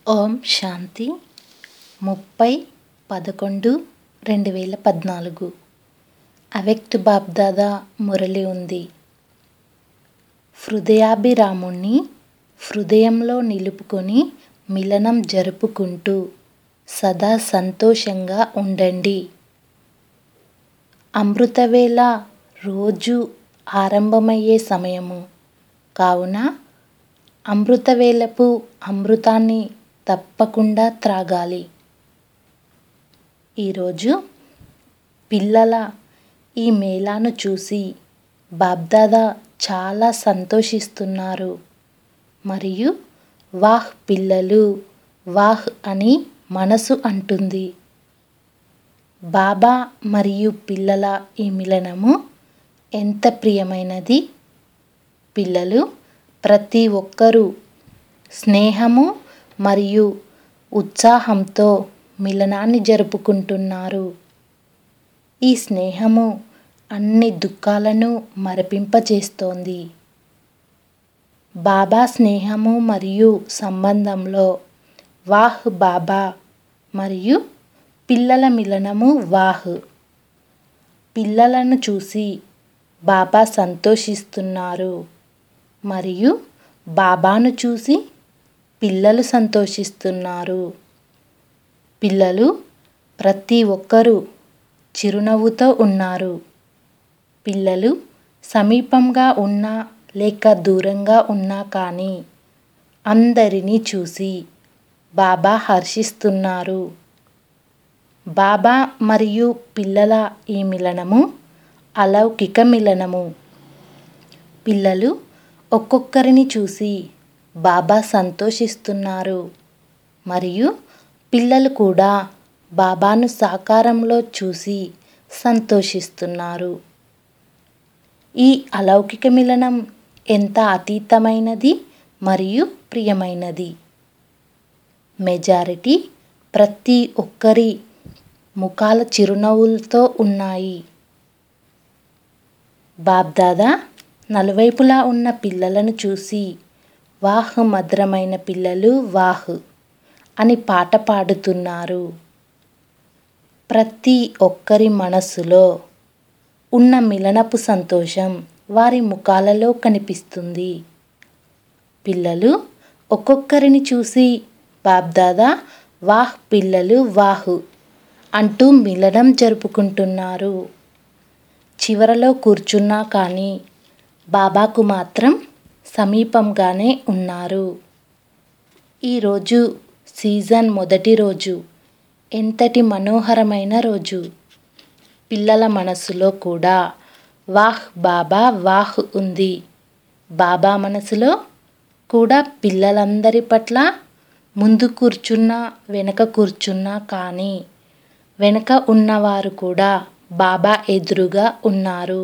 ఓం శాంతి ముప్పై పదకొండు రెండు వేల పద్నాలుగు అవెక్ట్ బాబ్దాదా మురళి ఉంది హృదయాభిరాముణ్ణి హృదయంలో నిలుపుకొని మిలనం జరుపుకుంటూ సదా సంతోషంగా ఉండండి అమృతవేళ రోజు ఆరంభమయ్యే సమయము కావున అమృతవేళపు అమృతాన్ని తప్పకుండా త్రాగాలి ఈరోజు పిల్లల ఈ మేళాను చూసి బాబ్దాదా చాలా సంతోషిస్తున్నారు మరియు వాహ్ పిల్లలు వాహ్ అని మనసు అంటుంది బాబా మరియు పిల్లల ఈ మిలనము ఎంత ప్రియమైనది పిల్లలు ప్రతి ఒక్కరూ స్నేహము మరియు ఉత్సాహంతో మిలనాన్ని జరుపుకుంటున్నారు ఈ స్నేహము అన్ని దుఃఖాలను మరపింపచేస్తోంది బాబా స్నేహము మరియు సంబంధంలో వాహ్ బాబా మరియు పిల్లల మిలనము వాహ్ పిల్లలను చూసి బాబా సంతోషిస్తున్నారు మరియు బాబాను చూసి పిల్లలు సంతోషిస్తున్నారు పిల్లలు ప్రతి ఒక్కరూ చిరునవ్వుతో ఉన్నారు పిల్లలు సమీపంగా ఉన్నా లేక దూరంగా ఉన్నా కానీ అందరినీ చూసి బాబా హర్షిస్తున్నారు బాబా మరియు పిల్లల ఈ మిలనము అలౌకిక మిలనము పిల్లలు ఒక్కొక్కరిని చూసి బాబా సంతోషిస్తున్నారు మరియు పిల్లలు కూడా బాబాను సాకారంలో చూసి సంతోషిస్తున్నారు ఈ అలౌకిక మిలనం ఎంత అతీతమైనది మరియు ప్రియమైనది మెజారిటీ ప్రతి ఒక్కరి ముఖాల చిరునవ్వులతో ఉన్నాయి బాబ్దాదా నలువైపులా ఉన్న పిల్లలను చూసి వాహ్ మధురమైన పిల్లలు వాహ్ అని పాట పాడుతున్నారు ప్రతి ఒక్కరి మనస్సులో ఉన్న మిలనపు సంతోషం వారి ముఖాలలో కనిపిస్తుంది పిల్లలు ఒక్కొక్కరిని చూసి బాబ్దాదా వాహ్ పిల్లలు వాహ్ అంటూ మిలనం జరుపుకుంటున్నారు చివరలో కూర్చున్నా కానీ బాబాకు మాత్రం సమీపంగానే ఉన్నారు ఈరోజు సీజన్ మొదటి రోజు ఎంతటి మనోహరమైన రోజు పిల్లల మనసులో కూడా వాహ్ బాబా వాహ్ ఉంది బాబా మనసులో కూడా పిల్లలందరి పట్ల ముందు కూర్చున్నా వెనక కూర్చున్నా కానీ వెనక ఉన్నవారు కూడా బాబా ఎదురుగా ఉన్నారు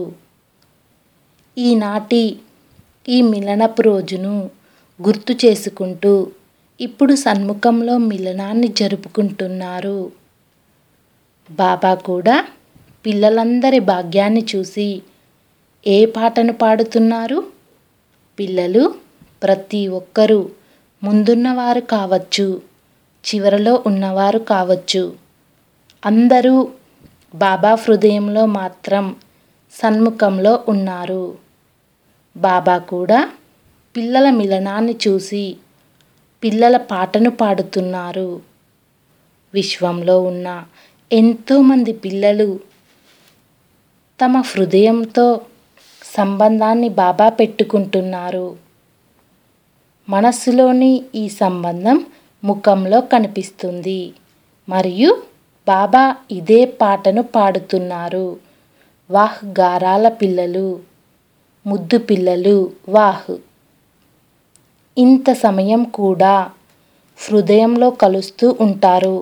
ఈనాటి ఈ మిలనపు రోజును గుర్తు చేసుకుంటూ ఇప్పుడు సన్ముఖంలో మిలనాన్ని జరుపుకుంటున్నారు బాబా కూడా పిల్లలందరి భాగ్యాన్ని చూసి ఏ పాటను పాడుతున్నారు పిల్లలు ప్రతి ఒక్కరూ ముందున్నవారు కావచ్చు చివరలో ఉన్నవారు కావచ్చు అందరూ బాబా హృదయంలో మాత్రం సన్ముఖంలో ఉన్నారు బాబా కూడా పిల్లల మిలనాన్ని చూసి పిల్లల పాటను పాడుతున్నారు విశ్వంలో ఉన్న ఎంతోమంది పిల్లలు తమ హృదయంతో సంబంధాన్ని బాబా పెట్టుకుంటున్నారు మనస్సులోని ఈ సంబంధం ముఖంలో కనిపిస్తుంది మరియు బాబా ఇదే పాటను పాడుతున్నారు వాహ్ గారాల పిల్లలు ముద్దు పిల్లలు వాహ్ ఇంత సమయం కూడా హృదయంలో కలుస్తూ ఉంటారు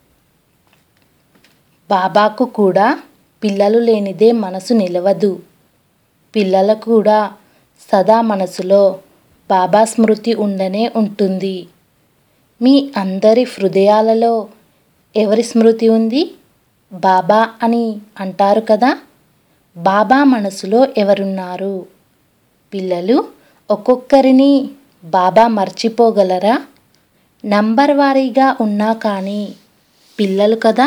బాబాకు కూడా పిల్లలు లేనిదే మనసు నిలవదు పిల్లలకు కూడా సదా మనసులో బాబా స్మృతి ఉండనే ఉంటుంది మీ అందరి హృదయాలలో ఎవరి స్మృతి ఉంది బాబా అని అంటారు కదా బాబా మనసులో ఎవరున్నారు పిల్లలు ఒక్కొక్కరిని బాబా మర్చిపోగలరా నంబర్ వారీగా ఉన్నా కానీ పిల్లలు కదా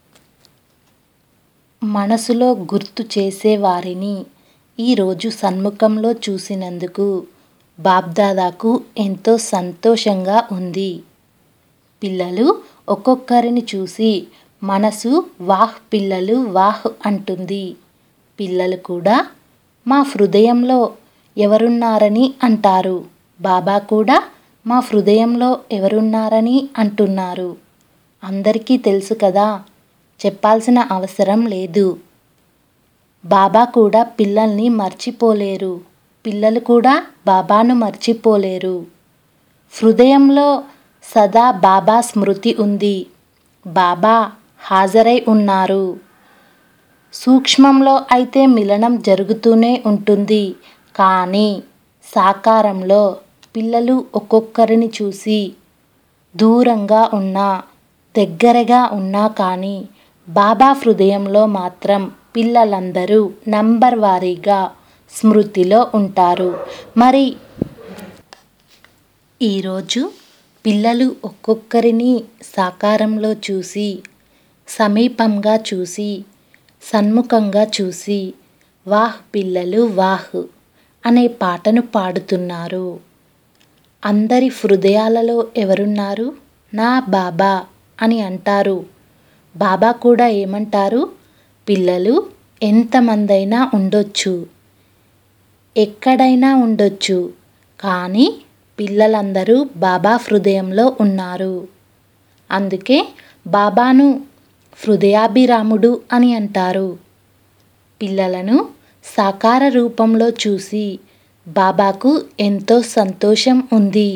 మనసులో గుర్తు చేసే వారిని ఈరోజు సన్ముఖంలో చూసినందుకు బాబ్దాదాకు ఎంతో సంతోషంగా ఉంది పిల్లలు ఒక్కొక్కరిని చూసి మనసు వాహ్ పిల్లలు వాహ్ అంటుంది పిల్లలు కూడా మా హృదయంలో ఎవరున్నారని అంటారు బాబా కూడా మా హృదయంలో ఎవరున్నారని అంటున్నారు అందరికీ తెలుసు కదా చెప్పాల్సిన అవసరం లేదు బాబా కూడా పిల్లల్ని మర్చిపోలేరు పిల్లలు కూడా బాబాను మర్చిపోలేరు హృదయంలో సదా బాబా స్మృతి ఉంది బాబా హాజరై ఉన్నారు సూక్ష్మంలో అయితే మిలనం జరుగుతూనే ఉంటుంది కానీ సాకారంలో పిల్లలు ఒక్కొక్కరిని చూసి దూరంగా ఉన్నా దగ్గరగా ఉన్నా కానీ బాబా హృదయంలో మాత్రం పిల్లలందరూ నంబర్ వారీగా స్మృతిలో ఉంటారు మరి ఈరోజు పిల్లలు ఒక్కొక్కరిని సాకారంలో చూసి సమీపంగా చూసి సన్ముఖంగా చూసి వాహ్ పిల్లలు వాహ్ అనే పాటను పాడుతున్నారు అందరి హృదయాలలో ఎవరున్నారు నా బాబా అని అంటారు బాబా కూడా ఏమంటారు పిల్లలు ఎంతమందైనా ఉండొచ్చు ఎక్కడైనా ఉండొచ్చు కానీ పిల్లలందరూ బాబా హృదయంలో ఉన్నారు అందుకే బాబాను హృదయాభిరాముడు అని అంటారు పిల్లలను సాకార రూపంలో చూసి బాబాకు ఎంతో సంతోషం ఉంది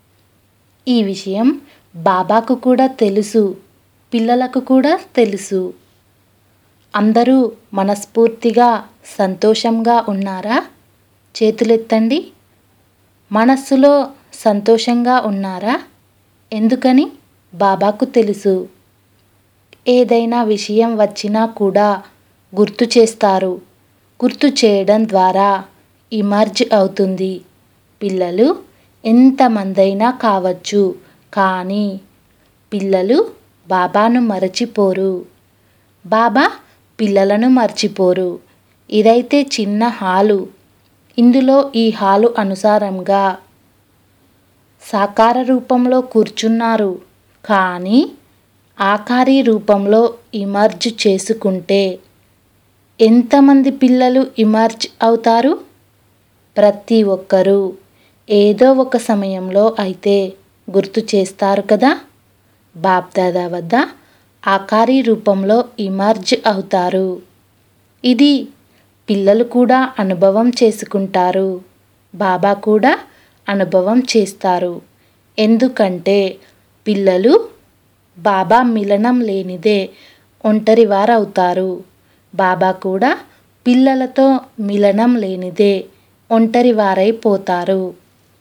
ఈ విషయం బాబాకు కూడా తెలుసు పిల్లలకు కూడా తెలుసు అందరూ మనస్ఫూర్తిగా సంతోషంగా ఉన్నారా చేతులెత్తండి మనస్సులో సంతోషంగా ఉన్నారా ఎందుకని బాబాకు తెలుసు ఏదైనా విషయం వచ్చినా కూడా గుర్తు చేస్తారు గుర్తు చేయడం ద్వారా ఇమర్జ్ అవుతుంది పిల్లలు ఎంతమందైనా కావచ్చు కానీ పిల్లలు బాబాను మరచిపోరు బాబా పిల్లలను మర్చిపోరు ఇదైతే చిన్న హాలు ఇందులో ఈ హాలు అనుసారంగా సాకార రూపంలో కూర్చున్నారు కానీ ఆకారి రూపంలో ఇమర్జ్ చేసుకుంటే ఎంతమంది పిల్లలు ఇమర్జ్ అవుతారు ప్రతి ఒక్కరూ ఏదో ఒక సమయంలో అయితే గుర్తు చేస్తారు కదా బాప్దాదా వద్ద ఆకారి రూపంలో ఇమర్జ్ అవుతారు ఇది పిల్లలు కూడా అనుభవం చేసుకుంటారు బాబా కూడా అనుభవం చేస్తారు ఎందుకంటే పిల్లలు బాబా మిలనం లేనిదే ఒంటరివారవుతారు బాబా కూడా పిల్లలతో మిలనం లేనిదే ఒంటరివారైపోతారు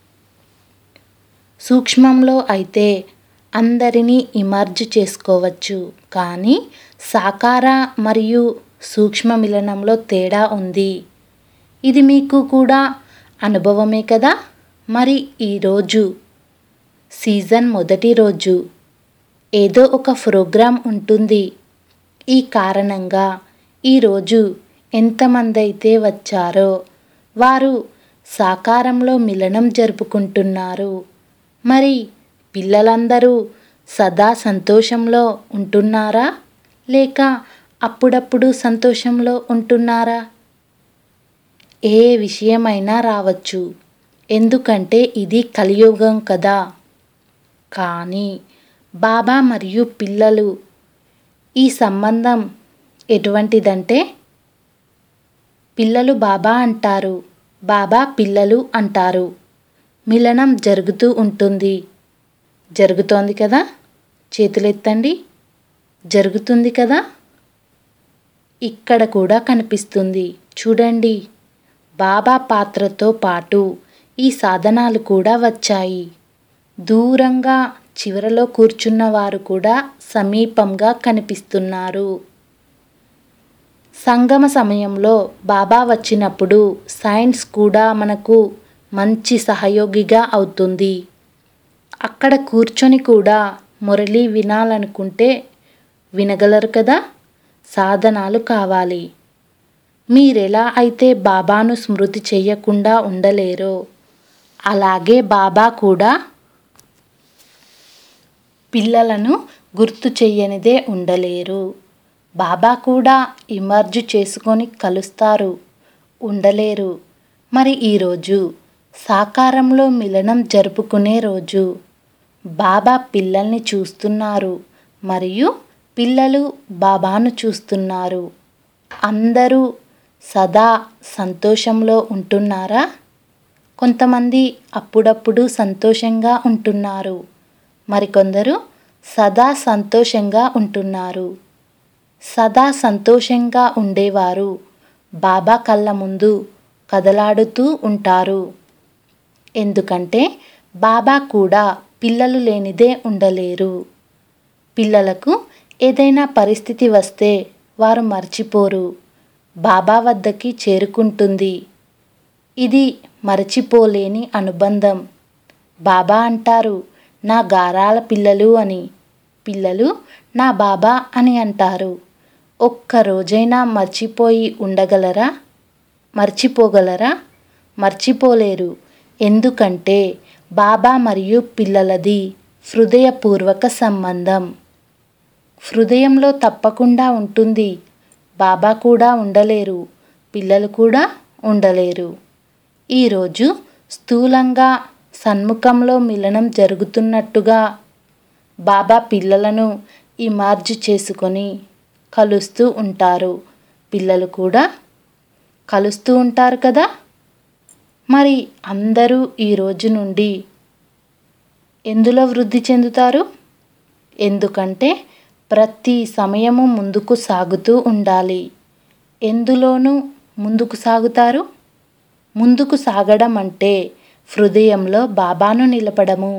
సూక్ష్మంలో అయితే అందరినీ ఇమర్జ్ చేసుకోవచ్చు కానీ సాకార మరియు సూక్ష్మ మిలనంలో తేడా ఉంది ఇది మీకు కూడా అనుభవమే కదా మరి ఈరోజు సీజన్ మొదటి రోజు ఏదో ఒక ప్రోగ్రాం ఉంటుంది ఈ కారణంగా ఈరోజు ఎంతమంది అయితే వచ్చారో వారు సాకారంలో మిలనం జరుపుకుంటున్నారు మరి పిల్లలందరూ సదా సంతోషంలో ఉంటున్నారా లేక అప్పుడప్పుడు సంతోషంలో ఉంటున్నారా ఏ విషయమైనా రావచ్చు ఎందుకంటే ఇది కలియుగం కదా కానీ బాబా మరియు పిల్లలు ఈ సంబంధం ఎటువంటిదంటే పిల్లలు బాబా అంటారు బాబా పిల్లలు అంటారు మిలనం జరుగుతూ ఉంటుంది జరుగుతోంది కదా చేతులెత్తండి జరుగుతుంది కదా ఇక్కడ కూడా కనిపిస్తుంది చూడండి బాబా పాత్రతో పాటు ఈ సాధనాలు కూడా వచ్చాయి దూరంగా చివరలో కూర్చున్న వారు కూడా సమీపంగా కనిపిస్తున్నారు సంగమ సమయంలో బాబా వచ్చినప్పుడు సైన్స్ కూడా మనకు మంచి సహయోగిగా అవుతుంది అక్కడ కూర్చొని కూడా మురళి వినాలనుకుంటే వినగలరు కదా సాధనాలు కావాలి మీరెలా అయితే బాబాను స్మృతి చెయ్యకుండా ఉండలేరో అలాగే బాబా కూడా పిల్లలను గుర్తు చెయ్యనిదే ఉండలేరు బాబా కూడా ఇమర్జు చేసుకొని కలుస్తారు ఉండలేరు మరి ఈరోజు సాకారంలో మిలనం జరుపుకునే రోజు బాబా పిల్లల్ని చూస్తున్నారు మరియు పిల్లలు బాబాను చూస్తున్నారు అందరూ సదా సంతోషంలో ఉంటున్నారా కొంతమంది అప్పుడప్పుడు సంతోషంగా ఉంటున్నారు మరికొందరు సదా సంతోషంగా ఉంటున్నారు సదా సంతోషంగా ఉండేవారు బాబా కళ్ళ ముందు కదలాడుతూ ఉంటారు ఎందుకంటే బాబా కూడా పిల్లలు లేనిదే ఉండలేరు పిల్లలకు ఏదైనా పరిస్థితి వస్తే వారు మర్చిపోరు బాబా వద్దకి చేరుకుంటుంది ఇది మరచిపోలేని అనుబంధం బాబా అంటారు నా గారాల పిల్లలు అని పిల్లలు నా బాబా అని అంటారు ఒక్క రోజైనా మర్చిపోయి ఉండగలరా మర్చిపోగలరా మర్చిపోలేరు ఎందుకంటే బాబా మరియు పిల్లలది హృదయపూర్వక సంబంధం హృదయంలో తప్పకుండా ఉంటుంది బాబా కూడా ఉండలేరు పిల్లలు కూడా ఉండలేరు ఈరోజు స్థూలంగా సన్ముఖంలో మిలనం జరుగుతున్నట్టుగా బాబా పిల్లలను ఇమార్జు చేసుకొని కలుస్తూ ఉంటారు పిల్లలు కూడా కలుస్తూ ఉంటారు కదా మరి అందరూ ఈ రోజు నుండి ఎందులో వృద్ధి చెందుతారు ఎందుకంటే ప్రతి సమయము ముందుకు సాగుతూ ఉండాలి ఎందులోనూ ముందుకు సాగుతారు ముందుకు సాగడం అంటే హృదయంలో బాబాను నిలపడము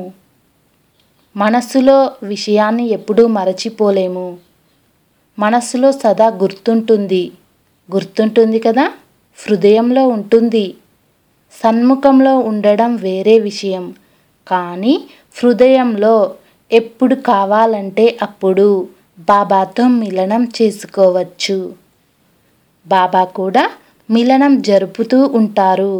మనస్సులో విషయాన్ని ఎప్పుడూ మరచిపోలేము మనస్సులో సదా గుర్తుంటుంది గుర్తుంటుంది కదా హృదయంలో ఉంటుంది సన్ముఖంలో ఉండడం వేరే విషయం కానీ హృదయంలో ఎప్పుడు కావాలంటే అప్పుడు బాబాతో మిలనం చేసుకోవచ్చు బాబా కూడా మిలనం జరుపుతూ ఉంటారు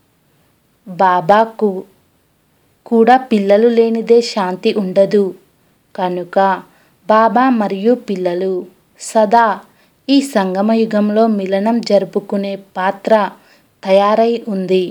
బాబాకు కూడా పిల్లలు లేనిదే శాంతి ఉండదు కనుక బాబా మరియు పిల్లలు సదా ఈ సంగమయుగంలో మిలనం జరుపుకునే పాత్ర తయారై ఉంది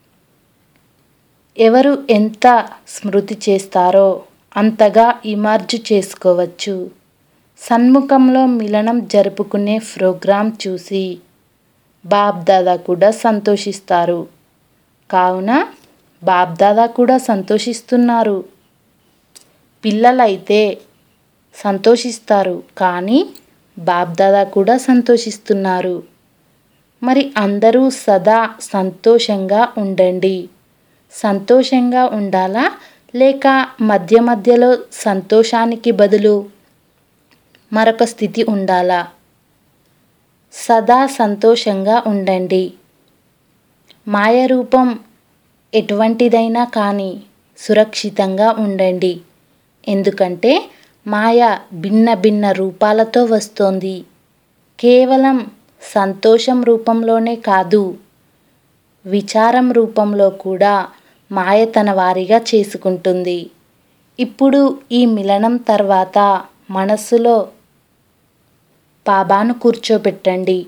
ఎవరు ఎంత స్మృతి చేస్తారో అంతగా ఇమార్జు చేసుకోవచ్చు సన్ముఖంలో మిలనం జరుపుకునే ప్రోగ్రాం చూసి బాబ్దాదా కూడా సంతోషిస్తారు కావున బాబ్దాదా కూడా సంతోషిస్తున్నారు పిల్లలైతే సంతోషిస్తారు కానీ బాబ్దాదా కూడా సంతోషిస్తున్నారు మరి అందరూ సదా సంతోషంగా ఉండండి సంతోషంగా ఉండాలా లేక మధ్య మధ్యలో సంతోషానికి బదులు మరొక స్థితి ఉండాలా సదా సంతోషంగా ఉండండి మాయ రూపం ఎటువంటిదైనా కానీ సురక్షితంగా ఉండండి ఎందుకంటే మాయ భిన్న భిన్న రూపాలతో వస్తోంది కేవలం సంతోషం రూపంలోనే కాదు విచారం రూపంలో కూడా మాయ తన వారిగా చేసుకుంటుంది ఇప్పుడు ఈ మిలనం తర్వాత మనస్సులో బాబాను కూర్చోబెట్టండి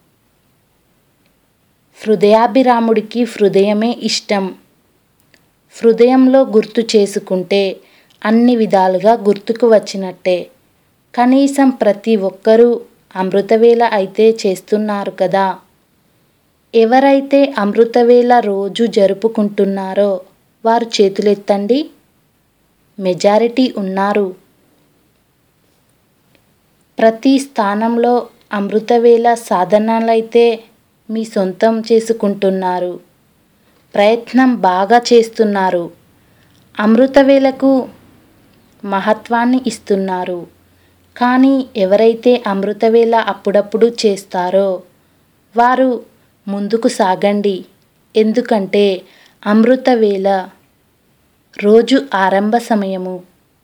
హృదయాభిరాముడికి హృదయమే ఇష్టం హృదయంలో గుర్తు చేసుకుంటే అన్ని విధాలుగా గుర్తుకు వచ్చినట్టే కనీసం ప్రతి ఒక్కరూ అమృతవేళ అయితే చేస్తున్నారు కదా ఎవరైతే అమృతవేళ రోజు జరుపుకుంటున్నారో వారు చేతులెత్తండి మెజారిటీ ఉన్నారు ప్రతి స్థానంలో అమృతవేళ సాధనాలైతే మీ సొంతం చేసుకుంటున్నారు ప్రయత్నం బాగా చేస్తున్నారు అమృతవేళకు మహత్వాన్ని ఇస్తున్నారు కానీ ఎవరైతే అమృతవేళ అప్పుడప్పుడు చేస్తారో వారు ముందుకు సాగండి ఎందుకంటే అమృతవేళ రోజు ఆరంభ సమయము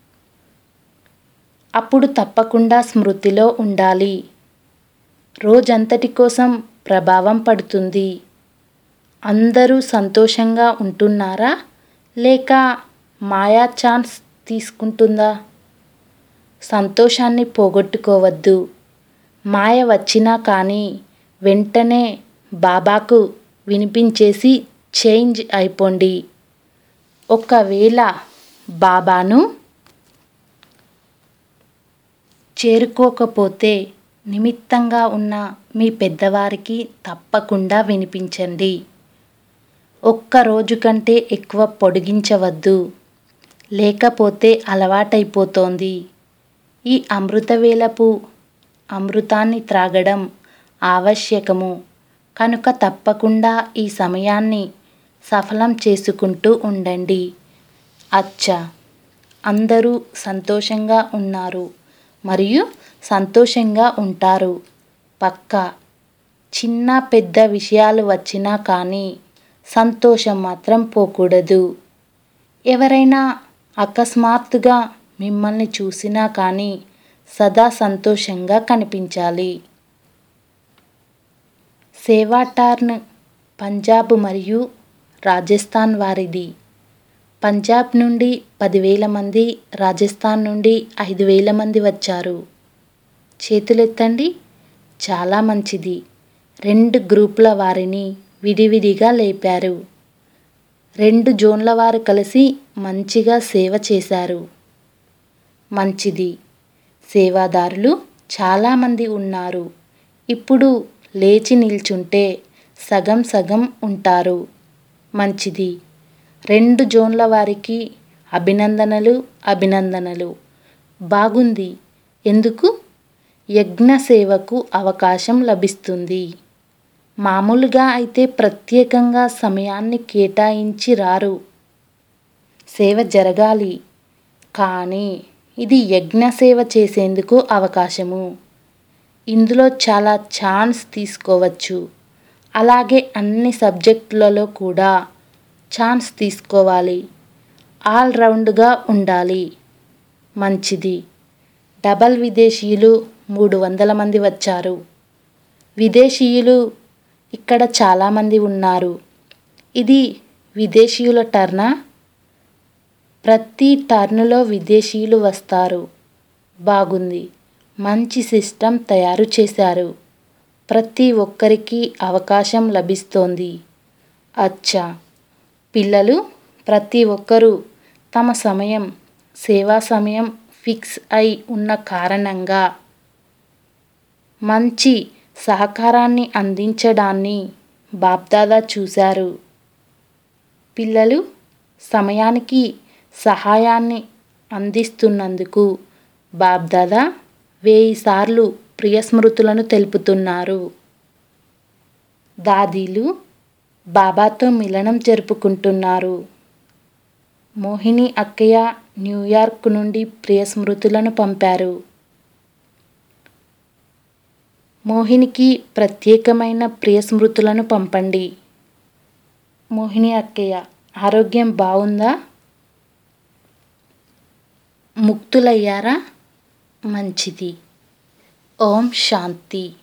అప్పుడు తప్పకుండా స్మృతిలో ఉండాలి రోజంతటి కోసం ప్రభావం పడుతుంది అందరూ సంతోషంగా ఉంటున్నారా లేక మాయా ఛాన్స్ తీసుకుంటుందా సంతోషాన్ని పోగొట్టుకోవద్దు మాయ వచ్చినా కానీ వెంటనే బాబాకు వినిపించేసి చేంజ్ అయిపోండి ఒకవేళ బాబాను చేరుకోకపోతే నిమిత్తంగా ఉన్న మీ పెద్దవారికి తప్పకుండా వినిపించండి ఒక్క రోజు కంటే ఎక్కువ పొడిగించవద్దు లేకపోతే అలవాటైపోతోంది ఈ అమృతవేళపు అమృతాన్ని త్రాగడం ఆవశ్యకము కనుక తప్పకుండా ఈ సమయాన్ని సఫలం చేసుకుంటూ ఉండండి అచ్చా అందరూ సంతోషంగా ఉన్నారు మరియు సంతోషంగా ఉంటారు పక్కా చిన్న పెద్ద విషయాలు వచ్చినా కానీ సంతోషం మాత్రం పోకూడదు ఎవరైనా అకస్మాత్తుగా మిమ్మల్ని చూసినా కానీ సదా సంతోషంగా కనిపించాలి సేవా టర్న్ పంజాబ్ మరియు రాజస్థాన్ వారిది పంజాబ్ నుండి పదివేల మంది రాజస్థాన్ నుండి ఐదు వేల మంది వచ్చారు చేతులెత్తండి చాలా మంచిది రెండు గ్రూపుల వారిని విడివిడిగా లేపారు రెండు జోన్ల వారు కలిసి మంచిగా సేవ చేశారు మంచిది సేవాదారులు చాలామంది ఉన్నారు ఇప్పుడు లేచి నిల్చుంటే సగం సగం ఉంటారు మంచిది రెండు జోన్ల వారికి అభినందనలు అభినందనలు బాగుంది ఎందుకు యజ్ఞ సేవకు అవకాశం లభిస్తుంది మామూలుగా అయితే ప్రత్యేకంగా సమయాన్ని కేటాయించి రారు సేవ జరగాలి కానీ ఇది యజ్ఞ సేవ చేసేందుకు అవకాశము ఇందులో చాలా ఛాన్స్ తీసుకోవచ్చు అలాగే అన్ని సబ్జెక్టులలో కూడా ఛాన్స్ తీసుకోవాలి ఆల్రౌండ్గా ఉండాలి మంచిది డబల్ విదేశీయులు మూడు వందల మంది వచ్చారు విదేశీయులు ఇక్కడ చాలామంది ఉన్నారు ఇది విదేశీయుల టర్నా ప్రతి టర్నులో విదేశీయులు వస్తారు బాగుంది మంచి సిస్టమ్ తయారు చేశారు ప్రతి ఒక్కరికి అవకాశం లభిస్తోంది అచ్చా పిల్లలు ప్రతి ఒక్కరూ తమ సమయం సేవా సమయం ఫిక్స్ అయి ఉన్న కారణంగా మంచి సహకారాన్ని అందించడాన్ని బాప్దాదా చూశారు పిల్లలు సమయానికి సహాయాన్ని అందిస్తున్నందుకు బాబ్దాదా వేయి సార్లు ప్రియస్మృతులను తెలుపుతున్నారు దాదీలు బాబాతో మిలనం జరుపుకుంటున్నారు మోహిని అక్కయ్య న్యూయార్క్ నుండి ప్రియస్మృతులను పంపారు మోహినికి ప్రత్యేకమైన ప్రియస్మృతులను పంపండి మోహిని అక్కయ్య ఆరోగ్యం బాగుందా ముక్తులయ్యారా మంచిది ఓం శాంతి